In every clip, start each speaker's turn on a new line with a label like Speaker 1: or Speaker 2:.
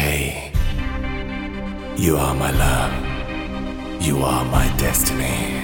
Speaker 1: Hey, you are my love. You are my destiny.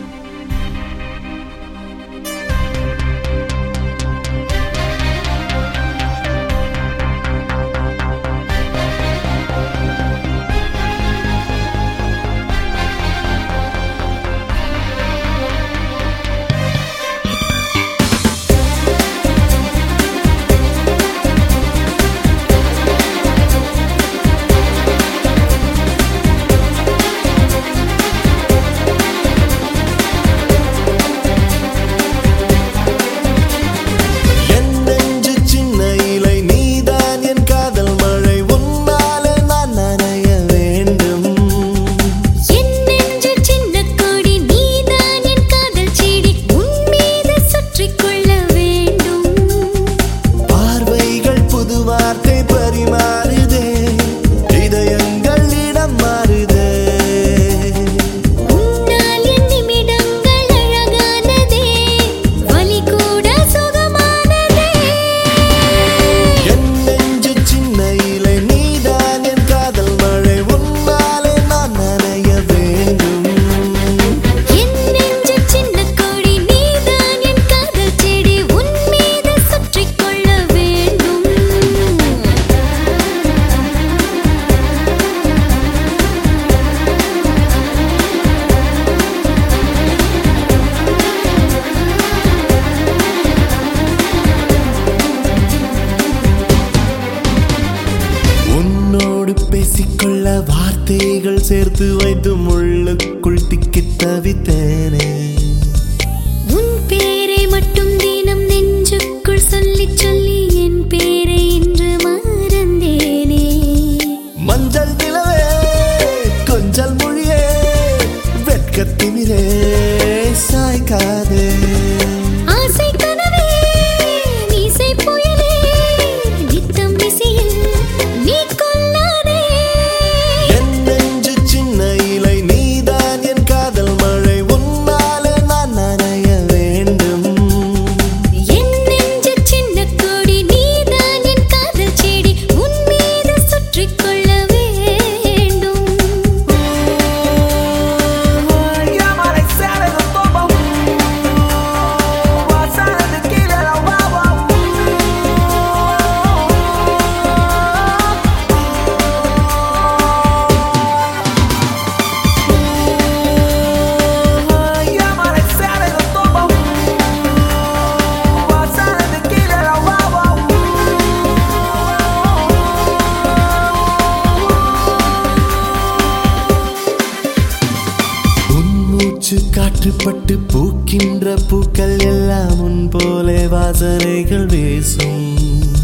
Speaker 2: என் நெஞ்சு சின்ன இலை நீதான் என் காதல் மழை உன்னாலே நான் நனைய வேண்டும்
Speaker 3: என் நெஞ்சில் சின்ன கொடி நீதான் என் காதல் செடி உன் மீது சுற்றிக் கொள்ள வேண்டும்
Speaker 2: பார்வைகள் புது வார்த்தை பரிமாறுதே இதயங்கள் இடம் மாறுதே
Speaker 3: உன்னால் என் நிமிடங்கள் அழகானதே வலி கூட சுகமானதே
Speaker 2: என் நெஞ்சு சின்ன இலை நீதான் என் காதல் மழை உன்னாலே நான் நனைய வேண்டும்
Speaker 3: என் நெஞ்சில் சின்ன கொடி நீதான் என் காதல் செடி உன் மீது சுற்றிக் கொள்ள வேண்டும்
Speaker 2: உன்னோடு பேசிக்கொள்ள வார்த்தைகள் சேர்த்து வைத்து முள்ளுக்குள் திக்கித் தவித்தேனே
Speaker 3: உன் பேரை மட்டும் தினம் நெஞ்சுக்குள் சொல்லி சொல்லி என் பேரை இன்று மறந்தேனே
Speaker 2: மஞ்சள் நிலவே கொஞ்சல் மொழியே வெட்கத்திமிரே சாய்க்காதே
Speaker 3: ஆசை கனவே மீசை புயலே நித்தம் விசியில் நீ கொல்லாதே
Speaker 2: என் நெஞ்சு சின்ன இலை நீதான் என் காதல் மழை உன்னாலே நான் நனைய வேண்டும்
Speaker 3: என் நெஞ்சு சின்ன கொடி நீதான் என் காதல் செடி உன் மீது சுற்றிக் கொள்ள வேண்டும்
Speaker 2: உன் மூச்சு காற்றுப்பட்டு பூக்கின்ற பூக்கள் எல்லாம் உன் போலே வாசனைகள் வீசும்